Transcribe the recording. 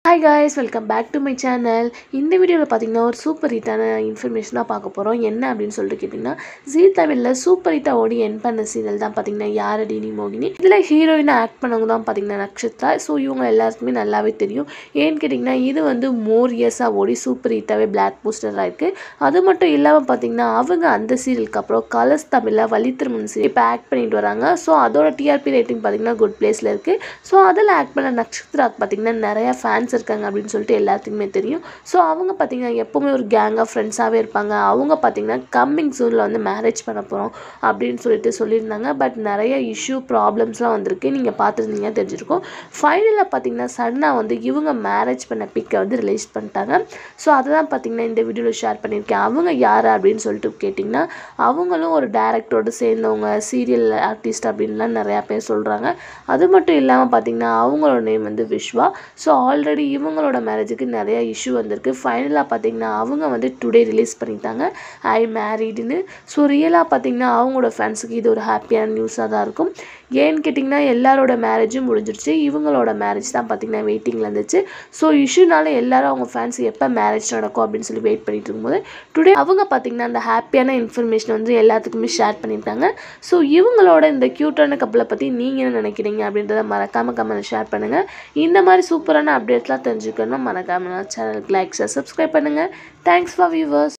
hi guys welcome back to my channel இந்த வீடியோவில் பார்த்தீங்கன்னா ஒரு சூப்பர் ஹிட்டான இன்ஃபர்மேஷனாக பார்க்க போகிறோம் என்ன அப்படின்னு சொல்லிட்டு கேட்டிங்கன்னா ஜீ தமிழில் சூப்பர் ஹிட்டாக ஓடி என் பண்ண சீரியல் தான் பார்த்தீங்கன்னா யாரடி நீ மோகினி இதில் ஹீரோயினாக ஆக்ட் பண்ணவங்க தான் பார்த்தீங்கன்னா நக்ஷத்ரா ஸோ இவங்க எல்லாருக்குமே நல்லாவே தெரியும் ஏன்னு கேட்டிங்கன்னா இது வந்து மோர் இயர்ஸாக ஓடி சூப்பர் ஹிட்டாகவே பிளாக் பூஸ்டராக இருக்குது அது மட்டும் இல்லாமல் பார்த்தீங்கன்னா அவங்க அந்த சீரியலுக்கு அப்புறம் கலர்ஸ் தமிழில் வலித்திருமன் சீரியல் இப்போ ஆக்ட் பண்ணிட்டு வராங்க ஸோ அதோட டிஆர்பி ரேட்டிங் பார்த்தீங்கன்னா குட் பிளேஸில் இருக்குது ஸோ அதில் ஆக்ட் பண்ண நக்ஷத்ராக்கு பார்த்தீங்கன்னா நிறையா ஃபேன்ஸ் இருக்காங்க அப்படின்னு சொல்லிட்டு எல்லாத்துக்குமே தெரியும் ஸோ அவங்க பார்த்தீங்கன்னா எப்போவுமே ஒரு கேங் ஆஃப் ஃப்ரெண்ட்ஸாகவே இருப்பாங்க அவங்க பார்த்தீங்கன்னா கம்மிங் சூனில் வந்து மேரேஜ் பண்ண போகிறோம் அப்படின்னு சொல்லிட்டு சொல்லியிருந்தாங்க பட் நிறைய இஷ்யூ ப்ராப்ளம்ஸ்லாம் வந்திருக்கு நீங்கள் பார்த்துருந்தீங்க தெரிஞ்சிருக்கும் ஃபைனலில் பார்த்தீங்கன்னா சடனாக வந்து இவங்க மேரேஜ் பண்ண பிக்கை வந்து ரிலீஸ் பண்ணிட்டாங்க ஸோ அதை தான் பார்த்தீங்கன்னா இந்த வீடியோவில் ஷேர் பண்ணியிருக்கேன் அவங்க யார் அப்படின்னு சொல்லிட்டு கேட்டிங்கன்னா அவங்களும் ஒரு டேரக்டரோடு சேர்ந்தவங்க சீரியல் ஆர்டிஸ்ட் அப்படின்லாம் நிறையா பேர் சொல்கிறாங்க அது மட்டும் இல்லாமல் பார்த்தீங்கன்னா அவங்களோட நேம் வந்து விஸ்வா ஸோ ஆல்ரெடி இவங்களோட மேரேஜுக்கு நிறைய இஷ்யூ வந்திருக்கு ஃபைனலாக பார்த்தீங்கன்னா அவங்க வந்து டுடே ரிலீஸ் பண்ணிட்டாங்க ஐ மேரீடுன்னு ஸோ ரியலாக பார்த்தீங்கன்னா அவங்களோட ஃபேன்ஸுக்கு இது ஒரு ஹாப்பியான நியூஸாக தான் இருக்கும் ஏன்னு கேட்டிங்கன்னா எல்லாரோட மேரேஜும் முடிஞ்சிருச்சு இவங்களோட மேரேஜ் தான் பார்த்தீங்கன்னா வெயிட்டிங்கில் இருந்துச்சு ஸோ இஷ்யூனால எல்லாரும் அவங்க ஃபேன்ஸ் எப்போ மேரேஜ் நடக்கும் அப்படின்னு சொல்லி வெயிட் பண்ணிட்டு இருக்கும்போது டுடே அவங்க பார்த்தீங்கன்னா அந்த ஹாப்பியான இன்ஃபர்மேஷன் வந்து எல்லாத்துக்குமே ஷேர் பண்ணியிருக்காங்க ஸோ இவங்களோட இந்த க்யூட்டான கப்பலை பற்றி நீங்கள் என்ன நினைக்கிறீங்க அப்படின்றத மறக்காமல் கமெண்ட் ஷேர் பண்ணுங்கள் இந்த மாதிரி சூப்பரான அப்டேட்ஸ்லாம் தெரிஞ்சுக்கணும் மறக்காமல் சேனலுக்கு லைக் சப்ஸ்கிரைப் பண்ணுங்கள் தேங்க்ஸ் ஃபார் வியூவர்ஸ்